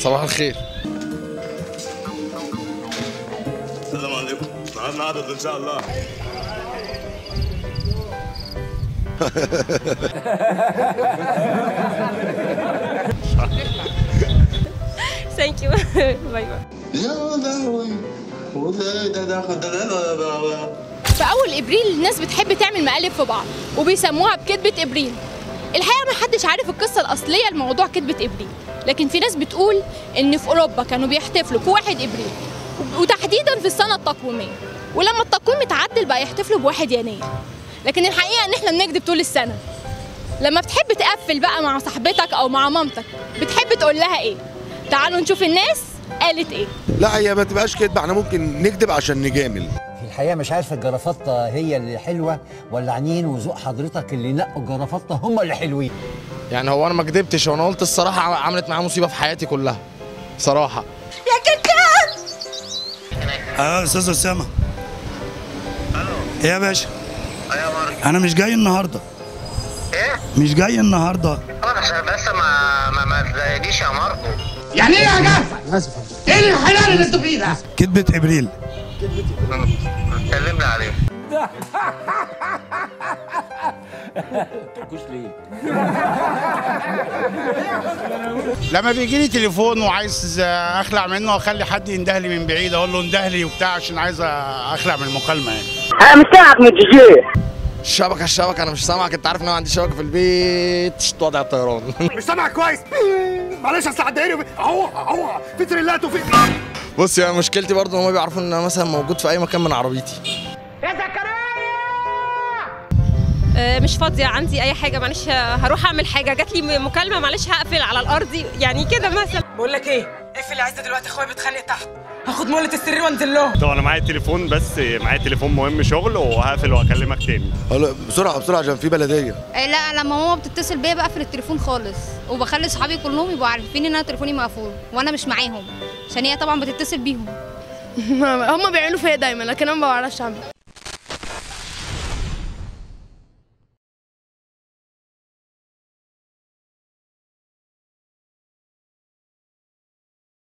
صباح الخير السلام عليكم معانا عدد ان شاء الله ثانك يو باي باي يا لهوي وده ده ده ده ده ده في اول ابريل الناس بتحب تعمل مقالب في بعض وبيسموها بكذبه ابريل الحقيقه ما حدش عارف القصه الاصليه لموضوع كذبه ابريل لكن في ناس بتقول ان في اوروبا كانوا بيحتفلوا في 1 ابريل وتحديدا في السنه التقويميه ولما التقويم اتعدل بقى يحتفلوا ب 1 يناير لكن الحقيقه ان احنا بنكذب طول السنه لما بتحب تقفل بقى مع صاحبتك او مع مامتك بتحب تقول لها ايه تعالوا نشوف الناس قالت ايه لا هي ما تبقاش كدب احنا ممكن نكذب عشان نجامل في الحقيقه مش عارف الجرافطه هي اللي حلوه ولا عنين وذوق حضرتك اللي نقوا الجرافطه هم اللي حلوين يعني هو انا ما كدبتش وانا قلت الصراحه عملت معايا مصيبه في حياتي كلها صراحه اه استاذ اسامه ايه يا باشا انا مش جاي النهارده ايه؟ مش جاي النهارده خلاص بس ما ما ما تضايقنيش يا ماركو يعني ايه يا جعفر؟ ايه الحلال اللي انتوا فيه ده؟ كذبه ابريل كلمني عليه لما بيجي لي تليفون وعايز اخلع منه واخلي حد ينده لي من بعيد اقول له انده لي وبتاع عشان عايز اخلع من المكالمه يعني انا مش سامعك من الجي الشبكه الشبكه انا مش سامعك انت عارف ان انا عندي شبكه في البيت شت وضع الطيران مش سامع كويس معلش اصل عداني اهو اهو في تريلات وفي بص يا مشكلتي برضه ان هم بيعرفوا ان انا مثلا موجود في اي مكان من عربيتي آه، مش فاضيه عندي اي حاجه معلش آه، هروح اعمل حاجه جات لي مكالمه معلش هقفل على الارض يعني كده مثلا بقول لك ايه اقفل يا عزه دلوقتي اخويا بيتخانق تحت هاخد مولة السرير وانزل لهم طب انا معايا التليفون بس معايا تليفون مهم شغل وهقفل واكلمك تاني قال بسرعه بسرعه عشان في بلديه لا لما ماما بتتصل بيا بقفل التليفون خالص وبخلي صحابي كلهم يبقوا عارفين ان انا تليفوني مقفول وانا مش معاهم عشان هي طبعا بتتصل بيهم هم بيعملوا فيا دايما لكن انا ما بعرفش اعمل